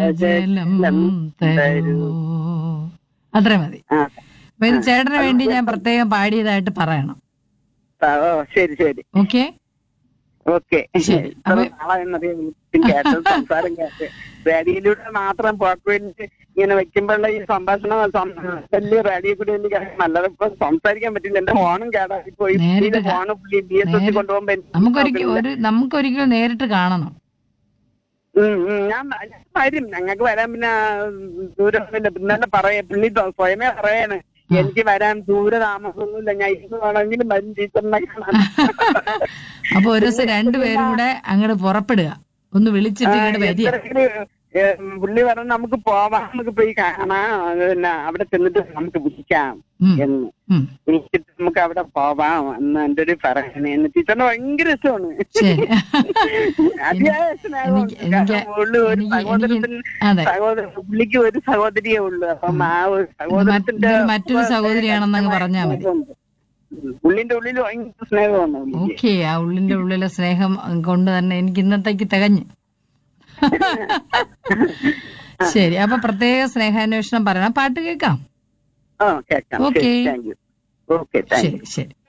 ജലം തരൂ അത്ര മതി ആ അപ്പൊ ഇത് ചേട്ടന് വേണ്ടി ഞാൻ പ്രത്യേകം പാടിയതായിട്ട് പറയണം ആ, ഓ ശരി ശരി ഓക്കെ ഓക്കെ ശരി. അപ്പൊ- കേട്ടത് സംസാരം കേട്ട് റേഡിയോയിലൂടെ മാത്രം പോക്കുവേണ്ടി ഇങ്ങനെ വെക്കുമ്പോഴുള്ള ഈ സംഭാഷണം സം- വലിയ റേഡിയോ കൂടി എനിക്ക് നല്ലത് ഇപ്പൊ സംസാരിക്കാൻ പറ്റില്ല എന്റെ ഫോണും കേടായി പോയി നേരിട്ട് കാ- ഫോണ് പുള്ളി ബി എസ് എസ് നേരിട്ട് കൊണ്ടുപോകുമ്പോ എനിക്ക് നമുക്കൊരിക്കൽ ഒരു നമുക്കൊരിക്കലും നേരിട്ട് കാണണം ഉം, ഉം, ഞാൻ ഞാൻ വരും ഞങ്ങൾക്ക് വരാൻ പിന്നെ ദൂരമൊന്നുമില്ല പിന്നെ പറയാ പുള്ളി ത- സ്വയമേ പറയാണ് എനിക്ക് വരാൻ ദൂരെ താമസമൊന്നുമില്ല ഞാൻ ഇന്ന് വേണമെങ്കിലും വരും ടീച്ചറിനെ കാണാൻ അപ്പൊ ഒരു ദിവസം രണ്ടുപേരും കൂടെ അങ്ങോട്ട് പുറപ്പെടുക ഒന്ന് വിളിച്ചിട്ട് ഇങ്ങോട്ട് വരിക എന്തെങ്കിലും, ഏ, പുള്ളി പറഞ്ഞു നമുക്ക് പോവാം നമുക്ക് പോയി കാണാം പിന്നെ അവിടെ ചെന്നിട്ട് നമുക്ക് വിളിക്കാം ഉം, എന്ന് ഉം. വിളിച്ചിട്ട് നമുക്ക് അവിടെ പോവാം എന്ന് എന്റെ ഒരു പറയണേ എന്ന് ടീച്ചറിന് ഭയങ്കര ഇഷ്ടമാണ് ശരി അതിയായ സ്നേഹമുണ്ട് എനിക്ക് എനിക്ക് കാരണം പുള്ളി ഒരു എനിക്ക് സഹോദരത്തിന് അതെ സഹോദരൻ പുള്ളിക്ക് ഒരു സഹോദരിയേ ഉള്ളൂ അപ്പം ആ ഒരു സഹോദരത്തിന്റെ ഇത് മറ്റൊരു സഹോദരിയാണെന്നങ്ങ് പറഞ്ഞാ മതി. ഉം. പുള്ളിന്റെ ഉള്ളിൽ ഭയങ്കര സ്നേഹമാണ് പുള്ളിക്ക്. ഓക്കെ ആ ഉള്ളിന്റെ ഉള്ളിലെ സ്നേഹം കൊണ്ട് തന്നെ എനിക്ക് ഇന്നത്തേക്ക് തികഞ്ഞു ശരി അപ്പൊ പ്രത്യേക സ്നേഹാന്വേഷണം പറയണം പാട്ട് കേൾക്കാം ആ കേൾക്കാം Okay. Thank you okay thank you ശരി ശരി